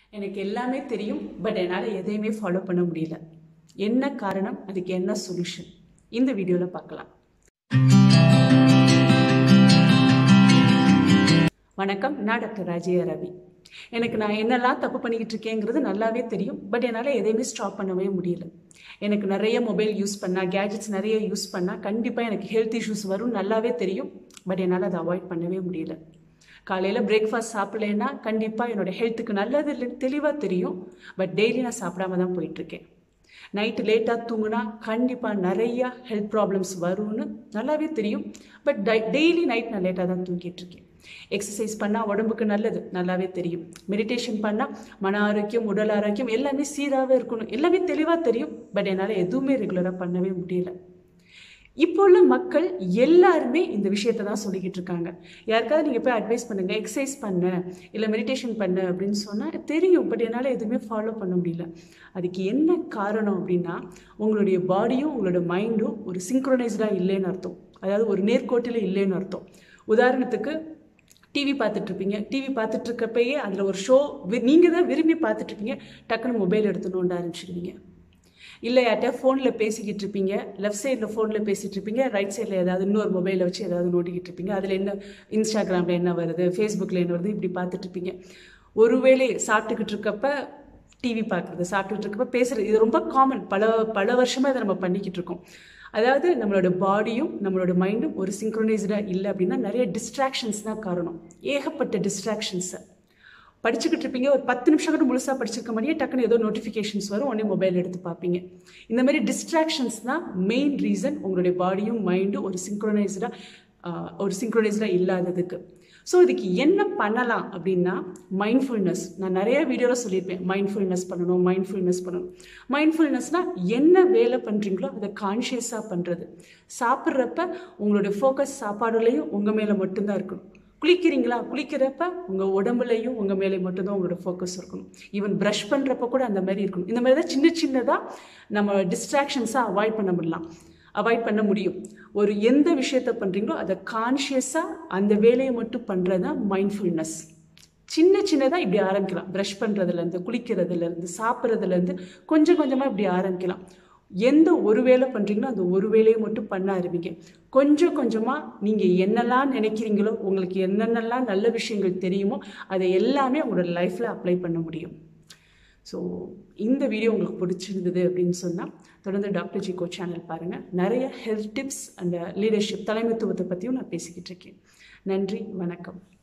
எனக்கு எல்லாமே தெரியும் பட் என்னால் எதையுமே ஃபாலோ பண்ண முடியல என்ன காரணம் அதுக்கு என்ன சொல்யூஷன் இந்த வீடியோவில் பார்க்கலாம் வணக்கம் நான் டாக்டர் ராஜேய ரவி எனக்கு நான் என்னெல்லாம் தப்பு பண்ணிக்கிட்டு இருக்கேங்கிறது நல்லாவே தெரியும் பட் என்னால் எதையுமே ஸ்டாப் பண்ணவே முடியல எனக்கு நிறைய மொபைல் யூஸ் பண்ணால் கேஜெட்ஸ் நிறைய யூஸ் பண்ணால் கண்டிப்பாக எனக்கு ஹெல்த் இஷ்யூஸ் வரும் நல்லாவே தெரியும் பட் என்னால் அதை அவாய்ட் பண்ணவே முடியல காலையில் பிரேக்ஃபாஸ்ட் சாப்பிடலைன்னா கண்டிப்பாக என்னோட ஹெல்த்துக்கு நல்லது இல்லைன்னு தெளிவாக தெரியும் பட் டெய்லி நான் சாப்பிடாம தான் போயிட்டுருக்கேன் நைட்டு லேட்டாக தூங்குனா கண்டிப்பாக நிறையா ஹெல்த் ப்ராப்ளம்ஸ் வரும்னு நல்லாவே தெரியும் பட் டை டெய்லி நைட் நான் லேட்டாக தான் தூங்கிட்டு இருக்கேன் எக்ஸசைஸ் பண்ணால் உடம்புக்கு நல்லது நல்லாவே தெரியும் மெடிடேஷன் பண்ணால் மன ஆரோக்கியம் உடல் ஆரோக்கியம் எல்லாமே சீராகவே இருக்கணும் எல்லாமே தெளிவாக தெரியும் பட் என்னால் எதுவுமே ரெகுலராக பண்ணவே முடியல இப்போ உள்ள மக்கள் எல்லாருமே இந்த விஷயத்தை தான் சொல்லிக்கிட்டு இருக்காங்க யாருக்காவது நீங்கள் போய் அட்வைஸ் பண்ணுங்கள் எக்ஸசைஸ் பண்ண இல்லை மெடிடேஷன் பண்ண அப்படின்னு சொன்னால் தெரியும் பட் என்னால் எதுவுமே ஃபாலோ பண்ண முடியல அதுக்கு என்ன காரணம் அப்படின்னா உங்களுடைய பாடியும் உங்களோட மைண்டும் ஒரு சிங்க்ரோனைஸ்டாக இல்லைன்னு அர்த்தம் அதாவது ஒரு நேர்கோட்டில் இல்லைன்னு அர்த்தம் உதாரணத்துக்கு டிவி பார்த்துட்ருப்பீங்க டிவி பார்த்துட்ருக்கப்பயே அதில் ஒரு ஷோ நீங்கள் தான் விரும்பி பார்த்துட்ருப்பீங்க டக்குன்னு மொபைல் எடுத்து நோண்ட ஆரம்பிச்சிடுவீங்க இல்லை யார்கிட்ட ஃபோனில் பேசிக்கிட்டு இருப்பீங்க லெஃப்ட் சைடில் ஃபோனில் பேசிகிட்டு இருப்பீங்க ரைட் சைடில் ஏதாவது இன்னொரு மொபைலை வச்சு ஏதாவது நோண்டிக்கிட்டு இருப்பீங்க அதில் என்ன இன்ஸ்டாகிராமில் என்ன வருது ஃபேஸ்புக்கில் என்ன வருது இப்படி பார்த்துட்டு இருப்பீங்க ஒருவேளை சாப்பிட்டுக்கிட்டு இருக்கப்ப டிவி பார்க்குறது சாப்பிட்டுட்டு இருக்கப்ப பேசுகிறது இது ரொம்ப காமன் பல பல வருஷமாக இதை நம்ம பண்ணிக்கிட்டு இருக்கோம் அதாவது நம்மளோட பாடியும் நம்மளோட மைண்டும் ஒரு சிங்க்ரோனைஸ்டாக இல்லை அப்படின்னா நிறைய டிஸ்ட்ராக்ஷன்ஸ் தான் காரணம் ஏகப்பட்ட டிஸ்ட்ராக்ஷன்ஸை படிச்சுக்கிட்டு இருப்பீங்க ஒரு பத்து நிமிஷம் கூட முழுசாக படிச்சிருக்க மாதிரியே டக்குன்னு ஏதோ நோட்டிஃபிகேஷன்ஸ் வரும் உடனே மொபைல் எடுத்து பார்ப்பீங்க இந்த மாதிரி டிஸ்ட்ராக்ஷன்ஸ் தான் மெயின் ரீசன் உங்களுடைய பாடியும் மைண்டும் ஒரு சிங்க்ரோனைஸ்டாக ஒரு சிங்க்ரோனைஸ்டாக இல்லாததுக்கு ஸோ இதுக்கு என்ன பண்ணலாம் அப்படின்னா மைண்ட்ஃபுல்னஸ் நான் நிறைய வீடியோவில் சொல்லியிருப்பேன் மைண்ட்ஃபுல்னஸ் பண்ணணும் மைண்ட்ஃபுல்னஸ் பண்ணணும் மைண்ட்ஃபுல்னஸ்னால் என்ன வேலை பண்ணுறீங்களோ அதை கான்ஷியஸாக பண்ணுறது சாப்பிட்றப்ப உங்களுடைய ஃபோக்கஸ் சாப்பாடுலேயும் உங்கள் மேலே மட்டும்தான் இருக்கணும் குளிக்கிறீங்களா குளிக்கிறப்ப உங்கள் உடம்புலையும் உங்கள் மேலே மட்டும்தான் உங்களோட ஃபோக்கஸ் இருக்கணும் ஈவன் ப்ரஷ் பண்ணுறப்ப கூட அந்த மாதிரி இருக்கணும் இந்த மாதிரி தான் சின்ன சின்னதாக நம்ம டிஸ்ட்ராக்ஷன்ஸாக அவாய்ட் பண்ண முடியலாம் அவாய்ட் பண்ண முடியும் ஒரு எந்த விஷயத்த பண்ணுறீங்களோ அதை கான்ஷியஸாக அந்த வேலையை மட்டும் பண்ணுறது தான் மைண்ட்ஃபுல்னஸ் சின்ன சின்னதாக இப்படி ஆரம்பிக்கலாம் ப்ரஷ் பண்ணுறதுலேருந்து குளிக்கிறதுலேருந்து சாப்பிட்றதுலேருந்து கொஞ்சம் கொஞ்சமாக இப்படி ஆரம்பிக்கலாம் எந்த ஒரு வேலை பண்ணுறீங்களோ அந்த ஒரு வேலையை மட்டும் பண்ண ஆரம்பிங்க கொஞ்சம் கொஞ்சமாக நீங்கள் என்னெல்லாம் நினைக்கிறீங்களோ உங்களுக்கு என்னென்னலாம் நல்ல விஷயங்கள் தெரியுமோ அதை எல்லாமே உங்களோட லைஃப்பில் அப்ளை பண்ண முடியும் ஸோ இந்த வீடியோ உங்களுக்கு பிடிச்சிருந்தது அப்படின்னு சொன்னால் தொடர்ந்து டாக்டர் ஜிகோ சேனல் பாருங்கள் நிறைய ஹெல்த் டிப்ஸ் அந்த லீடர்ஷிப் தலைமைத்துவத்தை பற்றியும் நான் பேசிக்கிட்டு இருக்கேன் நன்றி வணக்கம்